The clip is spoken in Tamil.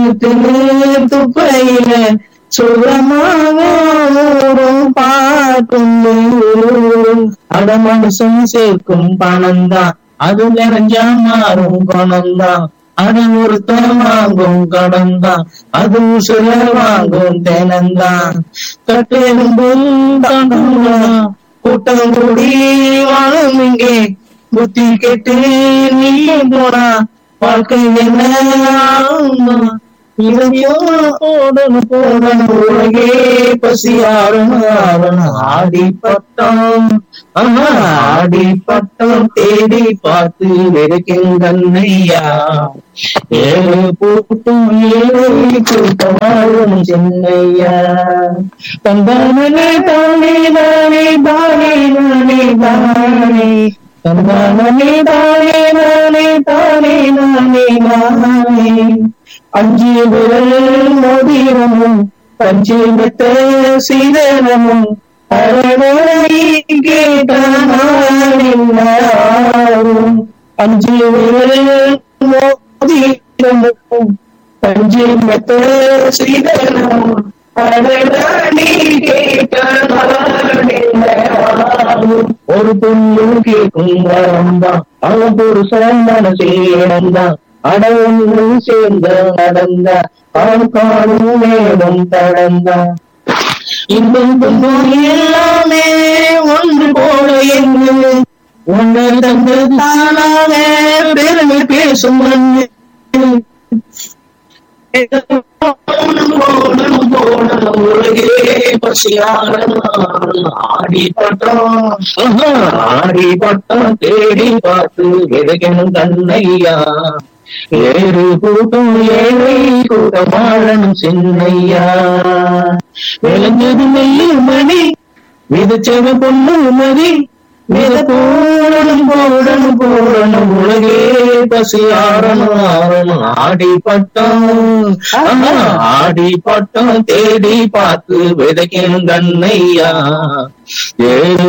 துப்பையில சுகமாக ஊரும் பார்க்கும் அட மனுஷன் சேர்க்கும் பணம்தான் அது நிறைஞ்சா மாறும் குணம்தான் அது ஒருத்தன் வாங்கும் கடன்தான் அது உசுர வாங்கும் தினந்தான் கட்டெரும்பும் தாண்டலாம் கூட்டம் கூடி வாழும் இங்கே புத்தி கெட்டு நீ போனா வாழ்க்கை என்ன ஆகுமா? இதையோ போடணும் போடணும் உலகே பசியாரும் ஆவணும் ஆடி பட்டம் ஆஹா, ஆடி பட்டம் தேடி பார்த்து வெறுக்கும் கண்ணையா ஏழு கூட்டம் ஏழு கூட்டம் வாழும் சின்னையா தந்தானே தானே தானே தானே தானே தானே தந்தானே தானே தானே தானே தானே தானே அஞ்சு விரல் மோதிரமும் பஞ்சு மெத்த சீதனமும் அரணை கேட்டாரும் அஞ்சு விரல் மோதிரமும் பஞ்சு மெத்த சீதனமும் அரணை கேட்டாரும் ஒரு பொண்ணு கேட்கும் வரம்தான் அவன் புருஷன் மனசேடந்தான் அடவொன்று சேர்ந்த நடந்த அவன் காணும் மேடம் தடந்தான் இன்பம் துன்பம் எல்லாமே ஒன்று போல என்று ஒன்று தந்து தானாக பெருமை பேசும் மண்ணு. போடும் போடும் உலகே பசியான ஆடி பட்டம் ஆடி பட்டம் தேடி பார்த்து விதைக்கணும் தன்னையா ஏறு கூட்டம் ஏழை கூட்டம் வாழணும் சின்னையா விளைஞ்சது மெல்லு மணி விதைச்சவ பொண்ணு மதி வித போடணும் போடணும் போடணும் உலகே பசியாரணும் ஆரணும் ஆடி பட்டம் ஆஹா, ஆடி பட்டம் தேடி பார்த்து விதைக்கணும் கண்ணையா ஏழு